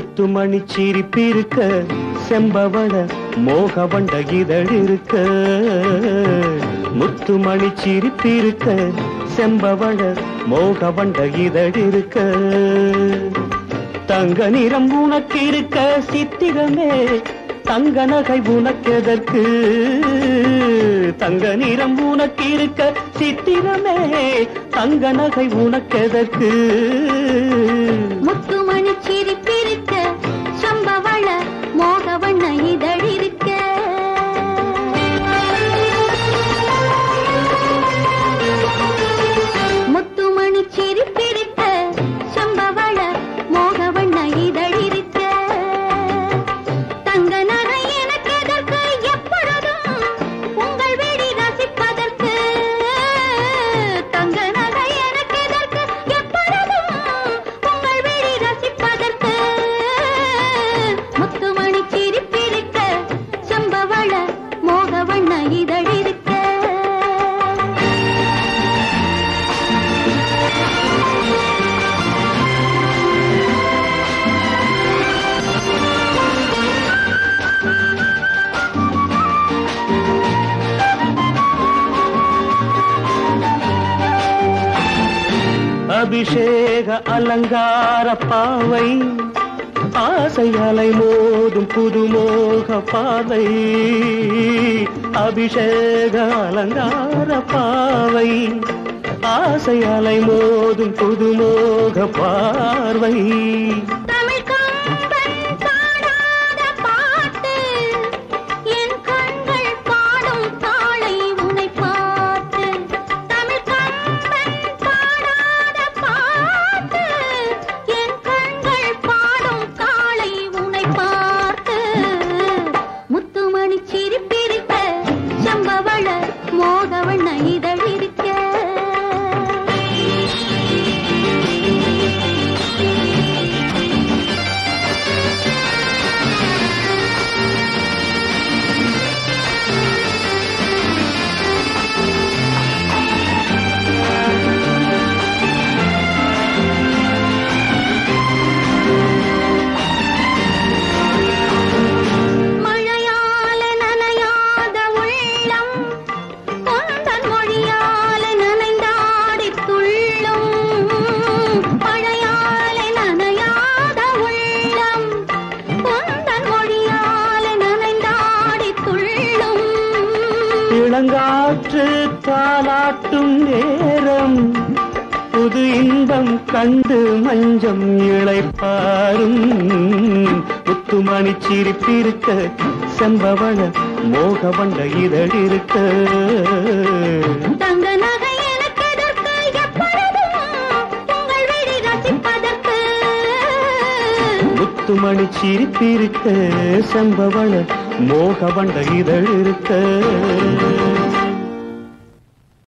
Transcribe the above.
முத்துமணி சிரிப்பிருக்க செம்பவள மோகவண்ட இதழ் இருக்க முத்துமணி சிரிப்பிருக்க செம்பவள மோகவண்ட இதழ் இருக்க தங்க நிறம் உனக்கு இருக்க சித்திரமே தங்க நகை உனக்கெதற்கு தங்க நிறம் உனக்கு இருக்க சித்திரமே தங்க நகை உனக்கெதற்கு முத்துமணி சிரிப்பிருக்க சம்பவள மோகவண்ண இதழிருக்க முத்துமணி சிரிப்பிருக்க சம்பவள மோகவண்ண இதழிருக்க தங்க நகை எனக்கு எதற்கு எப்பொழுதும் உங்கள் வெடி ரசிப்பதற்கு தங்க நகை எனக்கு எதற்கு எப்பொழுதும் உங்கள் வெடி ரசிப்பதற்கு முத்துமணி சிரிப்பிருக்க சம்பவள மோகவண்ண இதழிருக்க அபிஷேக அலங்கார பாவை ஆசை அலை மோதும் புதுமோக பாவை அபிஷேக அலங்கார பாவை ஆசை அலை மோதும் புதுமோக பார்வை தமிழ் கம்பன் பாடாத பாட்டு என் கண்கள் பாடும் தாளை உனை பார்த்து தமிழ் கம்பன் பாடாத பாட்டு என் கண்கள் பாடும் தாளை உனை பார்த்து முத்துமணி சிரிப்பிருக்க சம்பவள மோகவண்ண இதழிருக்க மழையால நனையாத உள்ளம் கொந்தன் மொழியால நனைந்தாடி துள்ளும் மழையால நனையாத உள்ளம் கொந்தன் மொழியால நனைந்தாடி துள்ளும் இளங்காற்று தாலாட்டும் நேரம் புது இன்பம் கண்டு மஞ்சம் இளைப்பாரும் முத்துமணி சிரிப்பிருக்க செம்பவள மோகவண்ட இதழ் இருக்க தங்க நகை எனக்கு எதற்கு எப்பொழுதும் உங்கள் விழி ரசிப்பதற்கு முத்துமணி சிரிப்பிருக்க செம்பவள மோகவண்ட இதழ் இருக்க